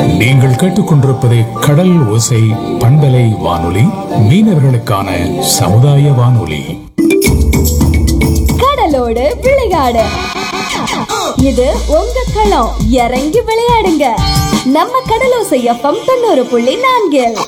நீங்கள் கேட்டுக்கொண்டிருப்பது கடல் ஓசை பண்பலை வானொலி மீனவர்களுக்கான சமுதாய வானொலி கடலோடு விளையாடு இது உங்க களம் இறங்கி விளையாடுங்க நம்ம கடலோசை எஃப்எம் தொண்ணூறு புள்ளி நான்கில்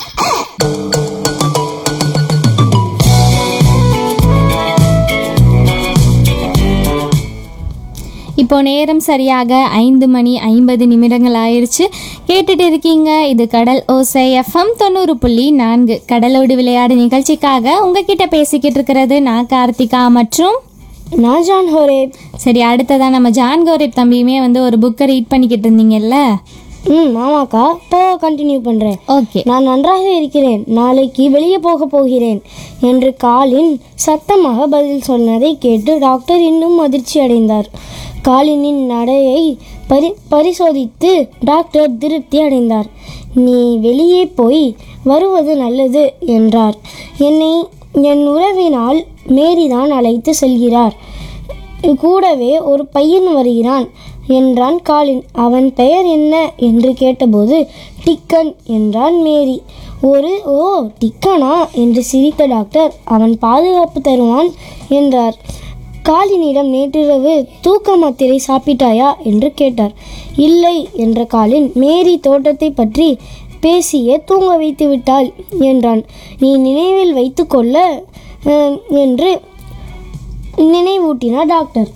இப்போ நேரம் சரியாக ஐந்து மணி ஐம்பது நிமிடங்கள் ஆயிடுச்சு கேட்டுட்டு இருக்கீங்க இது கடல் ஓசை எஃப்எம் தொண்ணூறு புள்ளி நான்கு கடலோடு விளையாடு நிகழ்ச்சிக்காக உங்ககிட்ட பேசிக்கிட்டு இருக்கிறது நான் கார்த்திகா மற்றும் நான் ஜான் ஹோரேப் சரி அடுத்ததான் நம்ம ஜான் கௌரப் தம்பியுமே வந்து ஒரு புக்கை ரீட் பண்ணிக்கிட்டு இருந்தீங்கல்ல ம் ஆமாக்கா இப்போ கண்டினியூ பண்ணுறேன் ஓகே நான் நன்றாக இருக்கிறேன் நாளைக்கு வெளியே போக போகிறேன் என்று காலின் சத்தமாக பதில் சொன்னதை கேட்டு டாக்டர் இன்னும் அதிர்ச்சி அடைந்தார் காலினின் நடையை பரி பரிசோதித்து டாக்டர் திருப்தி அடைந்தார் நீ வெளியே போய் வருவது நல்லது என்றார் என்னை என் உறவினால் மேரிதான் அழைத்து செல்கிறார் கூடவே ஒரு பையன் வருகிறான் என்றான் காலின் அவன் பெயர் என்ன என்று கேட்டபோது டிக்கன் என்றான் மேரி ஒரு ஓ டிக்கனா என்று சிரித்த டாக்டர் அவன் பாதுகாப்பு தருவான் என்றார் காலினிடம் நேற்றிரவு தூக்க மாத்திரை சாப்பிட்டாயா என்று கேட்டார் இல்லை என்ற காலின் மேரி தோட்டத்தை பற்றி பேசியே தூங்க வைத்து விட்டாள் என்றான் நீ நினைவில் வைத்துக்கொள்ள அஹ், என்று நினைவூட்டினார் டாக்டர்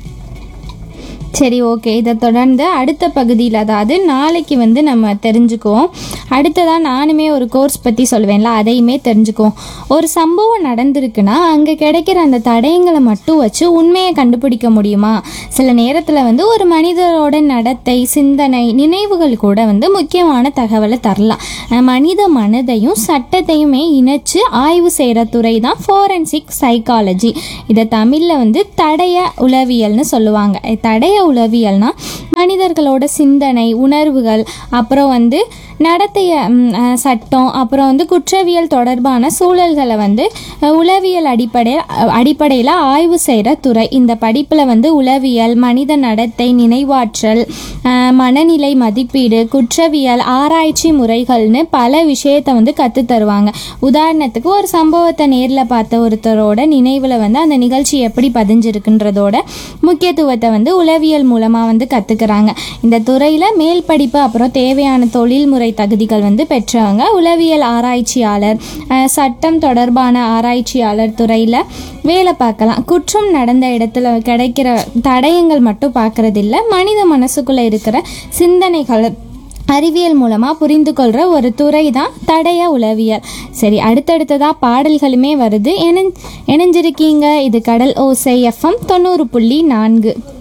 சரி ஓகே இதை தொடர்ந்து அடுத்த பகுதியில் அதாவது நாளைக்கு வந்து நம்ம தெரிஞ்சுக்குவோம் அடுத்ததாக நானுமே ஒரு கோர்ஸ் பற்றி சொல்லுவேன்ல அதையுமே தெரிஞ்சுக்குவோம் ஒரு சம்பவம் நடந்திருக்குன்னா அங்கே கிடைக்கிற அந்த தடயங்களை மட்டும் வச்சு உண்மையை கண்டுபிடிக்க முடியுமா சில நேரத்தில் வந்து ஒரு மனிதரோட நடத்தை சிந்தனை நினைவுகள் கூட வந்து முக்கியமான தகவலை தரலாம் அஹ் மனித மனதையும் சட்டத்தையுமே இணைச்சு ஆய்வு செய்கிற துறை தான் ஃபோரன்சிக் சைக்காலஜி இதை தமிழில் வந்து தடய உளவியல்னு சொல்லுவாங்க அஹ் தடய உளவியல்னா மனிதர்களோட சிந்தனை உணர்வுகள் அப்புறம் வந்து நடத்தைய ம், அஹ், சட்டம் அப்புறம் வந்து குற்றவியல் தொடர்பான சூழல்களை வந்து அஹ், உளவியல் அடிப்படையில் அடிப்படையில் ஆய்வு செய்கிற துறை இந்த படிப்பில் வந்து உளவியல் மனித நடத்தை நினைவாற்றல் அஹ், மனநிலை மதிப்பீடு குற்றவியல் ஆராய்ச்சி முறைகள்னு பல விஷயத்தை வந்து கற்றுத் தருவாங்க உதாரணத்துக்கு ஒரு சம்பவத்தை நேரில் பார்த்த ஒருத்தரோட நினைவில் வந்து அந்த நிகழ்ச்சி எப்படி பதிஞ்சிருக்குன்றதோட முக்கியத்துவத்தை வந்து உளவியல் மூலமாக வந்து கற்றுக்கிறாங்க இந்த துறையில் மேல் படிப்பு அப்புறம் தேவையான தொழில்முறை தகுதிகள் வந்து பெற்றவங்க உளவியல் ஆராய்ச்சியாளர் அஹ், சட்டம் தொடர்பான ஆராய்ச்சியாளர் துறையில் வேலை பார்க்கலாம் குற்றம் நடந்த இடத்துல கிடைக்கிற தடயங்கள் மட்டும் பார்க்கறதில்ல மனித மனசுக்குள்ளே இருக்கிற சிந்தனைகள் அறிவியல் மூலமாக புரிந்து கொள்கிற ஒரு துறை தான் தடய உளவியல் சரி அடுத்தடுத்ததாக பாடல்களுமே வருது இணை இணைஞ்சிருக்கீங்க இது கடல் ஓசை எஃப்எம் தொண்ணூறு புள்ளி நான்கு